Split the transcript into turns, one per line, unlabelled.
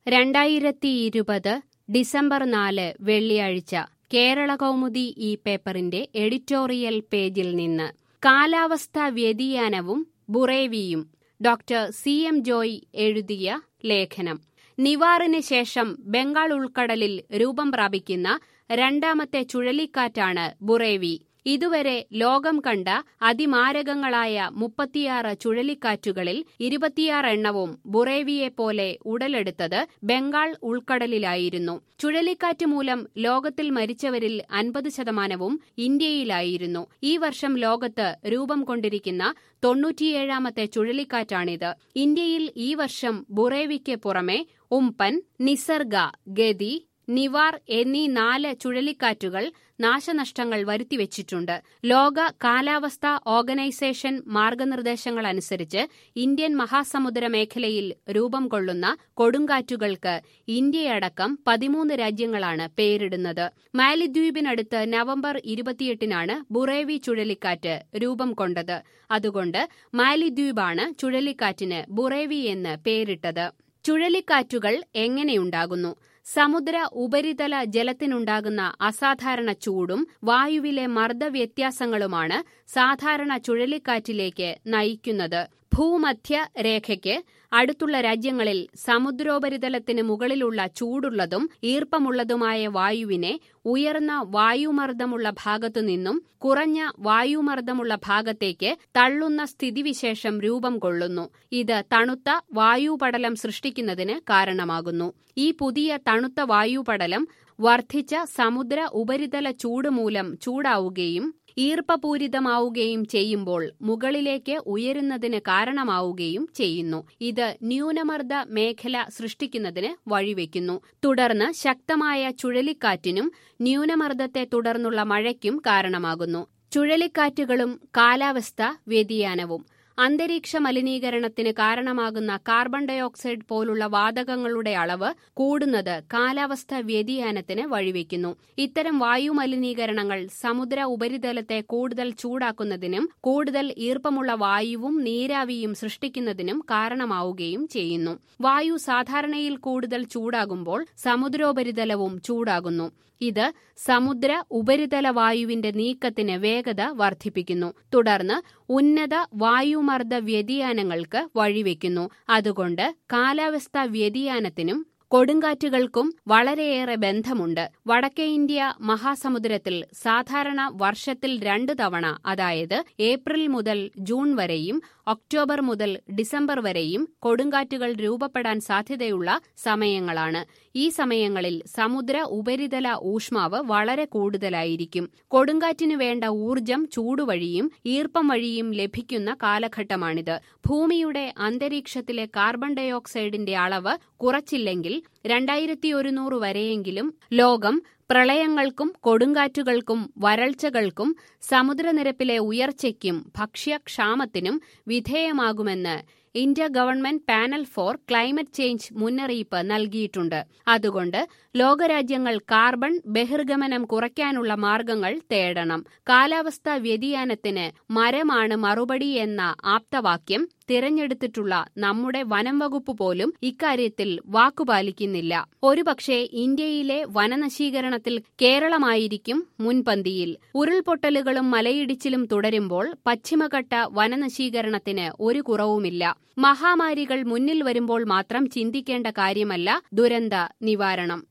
രണ്ടായിരത്തിയിരുപത് ഡിസംബർ നാല് വെള്ളിയാഴ്ച കേരളകൗമുദി ഈ പേപ്പറിന്റെ എഡിറ്റോറിയൽ പേജിൽ നിന്ന് കാലാവസ്ഥാ വ്യതിയാനവും ബുറേവിയും ഡോക്ടർ സി എം ജോയ് എഴുതിയ ലേഖനം നിവാറിന് ശേഷം ബംഗാൾ ഉൾക്കടലിൽ രൂപം പ്രാപിക്കുന്ന രണ്ടാമത്തെ ചുഴലിക്കാറ്റാണ് ബുറേവി ഇതുവരെ ലോകം കണ്ട അതിമാരകങ്ങളായ മുപ്പത്തിയാറ് ചുഴലിക്കാറ്റുകളിൽ ഇരുപത്തിയാറ് എണ്ണവും ബുറേവിയെപ്പോലെ ഉടലെടുത്തത് ബംഗാൾ ഉൾക്കടലിലായിരുന്നു ചുഴലിക്കാറ്റ് മൂലം ലോകത്തിൽ മരിച്ചവരിൽ അൻപത് ശതമാനവും ഇന്ത്യയിലായിരുന്നു ഈ വർഷം ലോകത്ത് രൂപം കൊണ്ടിരിക്കുന്ന തൊണ്ണൂറ്റിയേഴാമത്തെ ചുഴലിക്കാറ്റാണിത് ഇന്ത്യയിൽ ഈ വർഷം ബുറേവിക്ക് പുറമെ ഉംപൻ നിസർഗ ഗതി നിവാർ എന്നീ നാല് ചുഴലിക്കാറ്റുകൾ നാശനഷ്ടങ്ങൾ വരുത്തിവെച്ചിട്ടുണ്ട് ലോക കാലാവസ്ഥാ ഓർഗനൈസേഷൻ മാർഗനിർദ്ദേശങ്ങൾ അനുസരിച്ച് ഇന്ത്യൻ മഹാസമുദ്ര മേഖലയിൽ രൂപം കൊള്ളുന്ന കൊടുങ്കാറ്റുകൾക്ക് ഇന്ത്യയടക്കം പതിമൂന്ന് രാജ്യങ്ങളാണ് പേരിടുന്നത് മാലിദ്വീപിനടുത്ത് നവംബർ ഇരുപത്തിയെട്ടിനാണ് ബുറേവി ചുഴലിക്കാറ്റ് രൂപം കൊണ്ടത് അതുകൊണ്ട് മാലിദ്വീപാണ് ചുഴലിക്കാറ്റിന് ബുറേവി എന്ന് പേരിട്ടത് ചുഴലിക്കാറ്റുകൾ എങ്ങനെയുണ്ടാകുന്നു സമുദ്ര ഉപരിതല ജലത്തിനുണ്ടാകുന്ന അസാധാരണ ചൂടും വായുവിലെ മർദ്ദവ്യത്യാസങ്ങളുമാണ് സാധാരണ ചുഴലിക്കാറ്റിലേക്ക് നയിക്കുന്നത് ഭൂമധ്യ രേഖയ്ക്ക് അടുത്തുള്ള രാജ്യങ്ങളിൽ സമുദ്രോപരിതലത്തിന് മുകളിലുള്ള ചൂടുള്ളതും ഈർപ്പമുള്ളതുമായ വായുവിനെ ഉയർന്ന വായുമർദ്ദമുള്ള ഭാഗത്തുനിന്നും കുറഞ്ഞ വായുമർദ്ദമുള്ള ഭാഗത്തേക്ക് തള്ളുന്ന സ്ഥിതിവിശേഷം രൂപം കൊള്ളുന്നു ഇത് തണുത്ത വായുപടലം സൃഷ്ടിക്കുന്നതിന് കാരണമാകുന്നു ഈ പുതിയ തണുത്ത വായുപടലം വർദ്ധിച്ച സമുദ്ര ഉപരിതല ചൂട് മൂലം ചൂടാവുകയും ഈർപ്പപൂരിതമാവുകയും ചെയ്യുമ്പോൾ മുകളിലേക്ക് ഉയരുന്നതിന് കാരണമാവുകയും ചെയ്യുന്നു ഇത് ന്യൂനമർദ്ദ മേഖല സൃഷ്ടിക്കുന്നതിന് വഴിവെക്കുന്നു തുടർന്ന് ശക്തമായ ചുഴലിക്കാറ്റിനും ന്യൂനമർദ്ദത്തെ തുടർന്നുള്ള മഴയ്ക്കും കാരണമാകുന്നു ചുഴലിക്കാറ്റുകളും കാലാവസ്ഥ വ്യതിയാനവും അന്തരീക്ഷ മലിനീകരണത്തിന് കാരണമാകുന്ന കാർബൺ ഡയോക്സൈഡ് പോലുള്ള വാതകങ്ങളുടെ അളവ് കൂടുന്നത് കാലാവസ്ഥ വ്യതിയാനത്തിന് വഴിവെക്കുന്നു ഇത്തരം വായു മലിനീകരണങ്ങൾ സമുദ്ര ഉപരിതലത്തെ കൂടുതൽ ചൂടാക്കുന്നതിനും കൂടുതൽ ഈർപ്പമുള്ള വായുവും നീരാവിയും സൃഷ്ടിക്കുന്നതിനും കാരണമാവുകയും ചെയ്യുന്നു വായു സാധാരണയിൽ കൂടുതൽ ചൂടാകുമ്പോൾ സമുദ്രോപരിതലവും ചൂടാകുന്നു ഇത് സമുദ്ര ഉപരിതല വായുവിന്റെ നീക്കത്തിന് വേഗത വർദ്ധിപ്പിക്കുന്നു തുടർന്ന് ഉന്നത വായുമർദ്ദ വ്യതിയാനങ്ങൾക്ക് വഴിവെക്കുന്നു അതുകൊണ്ട് കാലാവസ്ഥാ വ്യതിയാനത്തിനും കൊടുങ്കാറ്റുകൾക്കും വളരെയേറെ ബന്ധമുണ്ട് വടക്കേ ഇന്ത്യ മഹാസമുദ്രത്തിൽ സാധാരണ വർഷത്തിൽ രണ്ടു തവണ അതായത് ഏപ്രിൽ മുതൽ ജൂൺ വരെയും ഒക്ടോബർ മുതൽ ഡിസംബർ വരെയും കൊടുങ്കാറ്റുകൾ രൂപപ്പെടാൻ സാധ്യതയുള്ള സമയങ്ങളാണ് ഈ സമയങ്ങളിൽ സമുദ്ര ഉപരിതല ഊഷ്മാവ് വളരെ കൂടുതലായിരിക്കും കൊടുങ്കാറ്റിനു വേണ്ട ഊർജം ചൂടുവഴിയും ഈർപ്പം വഴിയും ലഭിക്കുന്ന കാലഘട്ടമാണിത് ഭൂമിയുടെ അന്തരീക്ഷത്തിലെ കാർബൺ ഡയോക്സൈഡിന്റെ അളവ് കുറച്ചില്ലെങ്കിൽ രണ്ടായിരത്തി ഒരുന്നൂറ് വരെയെങ്കിലും ലോകം പ്രളയങ്ങൾക്കും കൊടുങ്കാറ്റുകൾക്കും വരൾച്ചകൾക്കും സമുദ്രനിരപ്പിലെ ഉയർച്ചയ്ക്കും ഭക്ഷ്യക്ഷാമത്തിനും വിധേയമാകുമെന്ന് India government panel for climate change മുന്നറിയിപ്പ് നൽകിയിട്ടുണ്ട് അതുകൊണ്ട് ലോകരാജ്യങ്ങൾ കാർബൺ ബഹിർഗമനം കുറയ്ക്കാനുള്ള മാർഗങ്ങൾ തേടണം കാലാവസ്ഥാ വ്യതിയാനത്തിന് മരമാണ് മറുപടി എന്ന ആപ്തവാക്യം തിരഞ്ഞെടുത്തിട്ടുള്ള നമ്മുടെ വനം വകുപ്പ് പോലും ഇക്കാര്യത്തിൽ വാക്കുപാലിക്കുന്നില്ല ഒരുപക്ഷെ ഇന്ത്യയിലെ വനനശീകരണത്തിൽ കേരളമായിരിക്കും മുൻപന്തിയിൽ ഉരുൾപൊട്ടലുകളും മലയിടിച്ചിലും തുടരുമ്പോൾ പശ്ചിമഘട്ട വനനശീകരണത്തിന് ഒരു കുറവുമില്ല മഹാമാരികൾ മുന്നിൽ വരുമ്പോൾ മാത്രം ചിന്തിക്കേണ്ട കാര്യമല്ല ദുരന്ത നിവാരണം